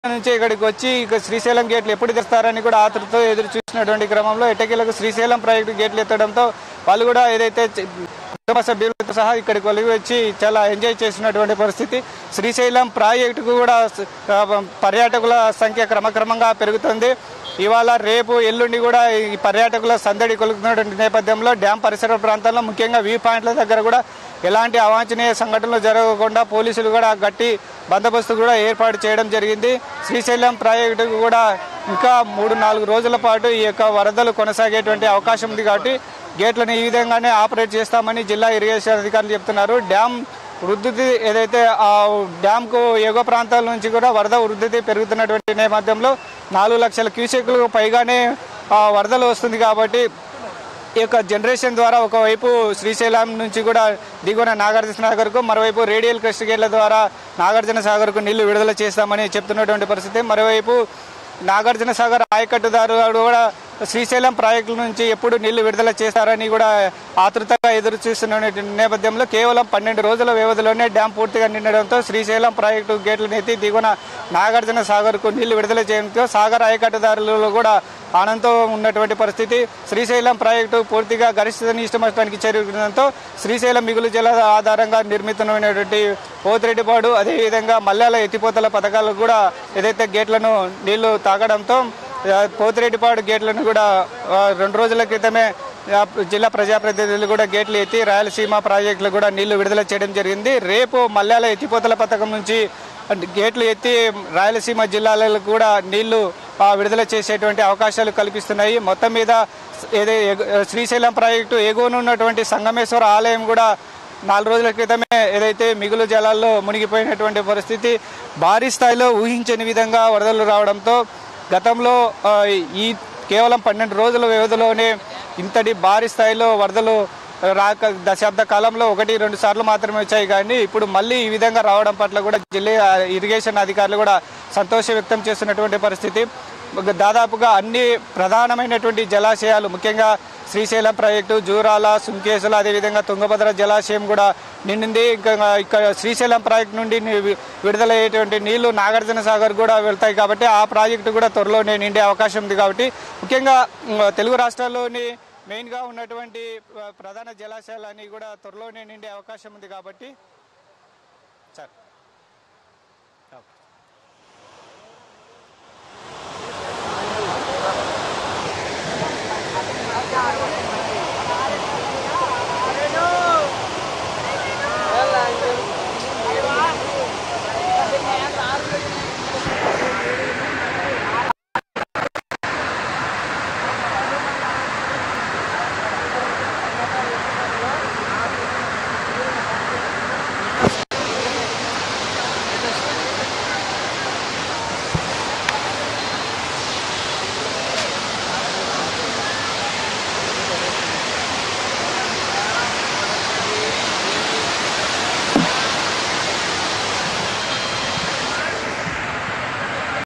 నుంచి ఇక్కడికి వచ్చి ఇక శ్రీశైలం గేట్లు ఎప్పుడు తెస్తారని కూడా ఆతృతో ఎదురు చూసినటువంటి క్రమంలో ఎట్టకేలకు శ్రీశైలం ప్రాజెక్టు గేట్లు ఎత్తడంతో వాళ్ళు కూడా ఏదైతే చి- కుటుంబ సభ్యులతో సహా ఇక్కడికి కలిగి వచ్చి చాలా ఎంజాయ్ చేసినటువంటి పరిస్థితి శ్రీశైలం ప్రాజెక్టుకు కూడా స- ఆ, పర్యాటకుల సంఖ్య క్రమక్రమంగా పెరుగుతుంది ఇవాళ రేపు ఎల్లుండి కూడా ఈ పర్యాటకుల సందడి కొలుకుతున్నటువంటి నేపథ్యంలో డ్యామ్ పరిసర ప్రాంతాల్లో ముఖ్యంగా వ్యూ పాయింట్ల దగ్గర కూడా ఎలాంటి అవాంఛనీయ సంఘటనలు జరగకుండా పోలీసులు కూడా గట్టి బందోబస్తు కూడా ఏర్పాటు చేయడం జరిగింది శ్రీశైలం ప్రాజెక్టుకు కూడా ఇంకా మూడు నాలుగు రోజుల పాటు ఈ యొక్క వరదలు కొనసాగేటువంటి అవకాశం ఉంది కాబట్టి గేట్లను ఈ విధంగానే ఆపరేట్ చేస్తామని జిల్లా ఇరిగేషన్ అధికారులు చెప్తున్నారు డ్యామ్ వృద్ధి ఏదైతే ఆ డ్యామ్కు ఎగువ ప్రాంతాల నుంచి కూడా వరద వృద్ధి పెరుగుతున్నటువంటి నేపథ్యంలో నాలుగు లక్షల క్యూసెక్లకు పైగానే ఆ, వరదలు వస్తుంది కాబట్టి ఈ యొక్క జనరేషన్ ద్వారా ఒకవైపు శ్రీశైలం నుంచి కూడా దిగువన నాగార్జున సాగర్కు మరోవైపు రేడియల్ క్రస్ట్ గేట్ల ద్వారా నాగార్జున సాగర్కు నీళ్లు విడుదల చేస్తామని చెప్తున్నటువంటి పరిస్థితి మరోవైపు నాగార్జున సాగర్ ఆయకట్టుదారు కూడా శ్రీశైలం ప్రాజెక్టుల నుంచి ఎప్పుడు నీళ్లు విడుదల చేస్తారని కూడా ఆతృతగా ఎదురు చూస్తున్న నేపథ్యంలో కేవలం పన్నెండు రోజుల వ్యవధిలోనే డ్యాం పూర్తిగా నిండడంతో శ్రీశైలం ప్రాజెక్టు గేట్లను ఎత్తి దిగువన నాగార్జున సాగర్కు నీళ్లు విడుదల చేయడంతో సాగర్ ఆయకట్టుదారులు కూడా ఆనందంతో ఉన్నటువంటి పరిస్థితి శ్రీశైలం ప్రాజెక్టు పూర్తిగా గరిష్ట ఇష్టమష్టానికి చేరుకోవడంతో శ్రీశైలం మిగులు జల ఆధారంగా నిర్మితమైనటువంటి పోతిరెడ్డిపాడు అదేవిధంగా మల్యాల ఎత్తిపోతల పథకాలు కూడా ఏదైతే గేట్లను నీళ్లు తాగడంతో ఆ, పోతిరెడ్డిపాడు గేట్లను కూడా ఆ, రెండు రోజుల క్రితమే ఆ, జిల్లా ప్రజాప్రతినిధులు కూడా గేట్లు ఎత్తి రాయలసీమ ప్రాజెక్టులు కూడా నీళ్లు విడుదల చేయడం జరిగింది రేపు మల్యాల ఎత్తిపోతల పథకం నుంచి గేట్లు ఎత్తి రాయలసీమ జిల్లాలకు కూడా నీళ్లు ఆ, విడుదల చేసేటువంటి అవకాశాలు కల్పిస్తున్నాయి మొత్తం మీద ఏదే ఎగు- శ్రీశైలం ప్రాజెక్టు ఎగువన ఉన్నటువంటి సంగమేశ్వర ఆలయం కూడా నాలుగు రోజుల క్రితమే ఏదైతే మిగులు జలాల్లో మునిగిపోయినటువంటి పరిస్థితి భారీ స్థాయిలో ఊహించని విధంగా వరదలు రావడంతో గతంలో ఆ, ఈ కేవలం పన్నెండు రోజుల వ్యవధిలోనే ఇంతటి భారీ స్థాయిలో వరదలు రాక దశాబ్ద కాలంలో ఒకటి రెండు సార్లు మాత్రమే వచ్చాయి కానీ ఇప్పుడు మళ్ళీ ఈ విధంగా రావడం పట్ల కూడా జిల్లా ఇరిగేషన్ అధికారులు కూడా సంతోషం వ్యక్తం చేస్తున్నటువంటి పరిస్థితి దాదాపుగా అన్ని ప్రధానమైనటువంటి జలాశయాలు ముఖ్యంగా శ్రీశైలం ప్రాజెక్టు జూరాల సుంకేసులు అదేవిధంగా తుంగభద్ర జలాశయం కూడా నిండింది ఇంకా ఇక్కడ శ్రీశైలం ప్రాజెక్టు నుండి ని- విడుదలయ్యేటువంటి నీళ్లు నాగార్జున సాగర్ కూడా వెళ్తాయి కాబట్టి ఆ ప్రాజెక్టు కూడా త్వరలోనే నిండే అవకాశం ఉంది కాబట్టి ముఖ్యంగా ఉమ్, తెలుగు రాష్ట్రాల్లోని మెయిన్గా ఉన్నటువంటి ఆ, ప్రధాన జలాశయాలన్నీ కూడా త్వరలోనే నిండే అవకాశం ఉంది కాబట్టి